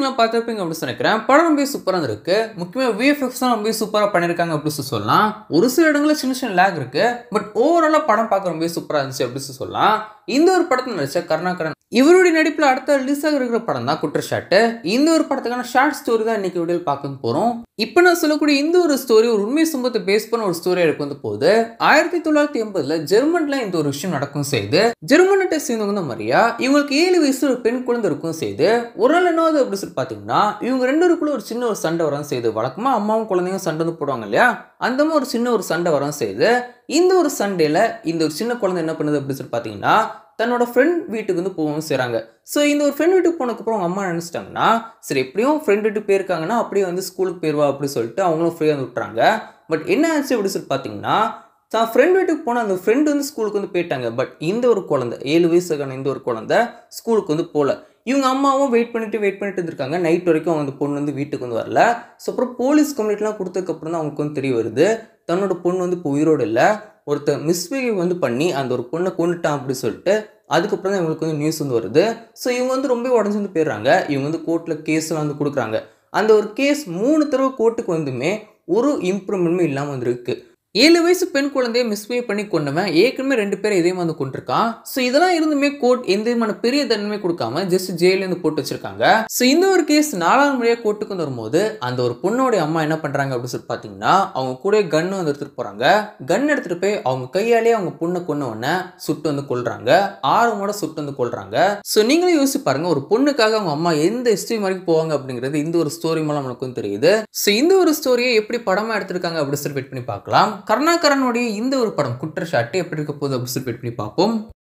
நீங்களும் பார்த்துருப்பீங்க அப்படின்னு நினைக்கிறேன் படம் ரொம்ப சூப்பராக இருக்கு முக்கியமாக விஎஃப்எக்ஸ் தான் ரொம்ப சூப்பராக பண்ணியிருக்காங்க அப்படின்னு சொல்லி சொல்லலாம் ஒரு சில இடங்களில் சின்ன சின்ன லேக் இருக்கு பட் ஓவராலாக படம் பார்க்க ரொம்ப சூப்பராக இருந்துச்சு அப்படின்னு சொல்லி சொல்லலாம் இந்த ஒரு படத்தில் நடிச்ச கருணாகரன் இவருடைய நடிப்பில் அடுத்த ரிலீஸ் ஆக இருக்கிற படம் தான் குற்றச்சாட்டு இந்த ஒரு படத்துக்கான ஷார்ட் ஸ்டோரி தான் இன்னைக்கு வீடியோவில் பார்க்க போகிறோம் இப்போ நான் சொல்லக்கூடிய இந்த ஒரு ஸ்டோரி ஒரு உண்மை சம்பவத்தை பேஸ் பண்ண ஒரு ஸ்டோரி எனக்கு வந்து போகுது ஆயிரத்தி தொள்ளாயிரத்தி எண்பதுல ஜெர்மன்ல இந்த ஒரு விஷயம் நடக்கும் செய்து ஜெர்மன்கிட்ட சேர்ந்தவங்க தான் மரியா இவங்களுக்கு ஏழு வயசு ஒரு பெண் குழந்தை இருக்கும் செய்து ஒரு நாள் என்னது அப்படி சொல்லி பார்த்தீங்கன்னா இவங்க ரெண்டு பேருக்குள்ள ஒரு சின்ன ஒரு சண்டை வரும் செய்து வழக்கமாக அம்மாவும் குழந்தைங்க சண்டை வந்து போடுவாங்க இல்லையா அந்த மாதிரி ஒரு சின்ன ஒரு சண்டை வரும் செய்து இந்த ஒரு சண்டையில் இந்த ஒரு சின்ன குழந்தை என்ன பண்ணுது அப்படின்னு சொல்லி பார்த்தீங்கன்னா தன்னோட ஃப்ரெண்ட் வீட்டுக்கு வந்து போகவும் செய்கிறாங்க ஸோ இந்த ஒரு ஃப்ரெண்ட் வீட்டுக்கு போனதுக்கப்புறம் அவங்க அம்மா நினச்சிட்டாங்கன்னா சரி எப்படியும் ஃப்ரெண்ட் வீட்டுக்கு போயிருக்காங்கன்னா அப்படியே வந்து ஸ்கூலுக்கு போயிடுவா அப்படி சொல்லிட்டு அவங்களும் ஃப்ரீயாக வந்து விட்டுறாங்க பட் என்ன ஆச்சு அப்படி சொல்லி பார்த்தீங்கன்னா தான் ஃப்ரெண்ட் வீட்டுக்கு போன அந்த ஃப்ரெண்டு வந்து ஸ்கூலுக்கு வந்து போயிட்டாங்க பட் இந்த ஒரு குழந்தை ஏழு வயசுக்கான இந்த ஒரு குழந்தை ஸ்கூலுக்கு வந்து போகல இவங்க அம்மாவும் வெயிட் பண்ணிட்டு வெயிட் பண்ணிட்டு இருந்திருக்காங்க நைட் வரைக்கும் அந்த பொண்ணு வந்து வீட்டுக்கு வந்து வரல ஸோ அப்புறம் போலீஸ் கம்ப்ளைண்ட்லாம் கொடுத்ததுக்கப்புறம் தான் அவங்களுக்கு வந்து தெரிய வருது தன்னோட பொண்ணு வந்து இப்போ உயிரோடு இல்லை ஒருத்தர் மிஸ்பிஹேவ் வந்து பண்ணி அந்த ஒரு பொண்ணை கொண்டுட்டான் அப்படி சொல்லிட்டு அதுக்கப்புறம் தான் இவங்களுக்கு வந்து நியூஸ் வந்து வருது ஸோ இவங்க வந்து ரொம்ப உடஞ்சி வந்து போயிடுறாங்க இவங்க வந்து கோர்ட்டில் கேஸ்லாம் வந்து கொடுக்குறாங்க அந்த ஒரு கேஸ் மூணு தடவை கோர்ட்டுக்கு வந்துமே ஒரு இம்ப்ரூவ்மெண்ட்மே இல்லாமல் வந்து இருக்குது ஏழு வயசு பெண் குழந்தைய மிஸ்பே பண்ணி கொண்டவன் ஏற்கனவே ரெண்டு பேரும் இதே மாதிரி கொண்டிருக்கான் ஸோ இதெல்லாம் இருந்துமே கோர்ட் எந்த விதமான பெரிய தண்டனை கொடுக்காம ஜஸ்ட் ஜெயிலேருந்து போட்டு வச்சிருக்காங்க ஸோ இந்த ஒரு கேஸ் நாலாவது முறையாக கோர்ட்டுக்கு வந்து வரும்போது அந்த ஒரு பொண்ணோடைய அம்மா என்ன பண்ணுறாங்க அப்படின்னு சொல்லி பார்த்தீங்கன்னா அவங்க கூட கன் வந்து எடுத்துகிட்டு போகிறாங்க கன் எடுத்துகிட்டு போய் அவங்க கையாலேயே அவங்க பொண்ணை கொன்ன உடனே சுட்டு வந்து கொள்றாங்க ஆர்வமோட சுட்டு வந்து கொள்றாங்க ஸோ நீங்களே யோசிச்சு பாருங்க ஒரு பொண்ணுக்காக அவங்க அம்மா எந்த எஸ்ட்ரீம் வரைக்கும் போவாங்க அப்படிங்கிறது இந்த ஒரு ஸ்டோரி மூலம் நமக்கு வந்து தெரியுது ஸோ இந்த ஒரு ஸ்டோரியை எப்படி படமாக எடுத்திருக்காங்க அப்படின்னு சொல்லி வெயிட் பண்ணி பார்க்கலாம் கருணாகரனுடைய இந்த ஒரு படம் குற்றச்சாட்டு எப்படி இருக்க போகுது அப்படின்னு சொல்லி வெயிட் பண்ணி பார்ப்போம்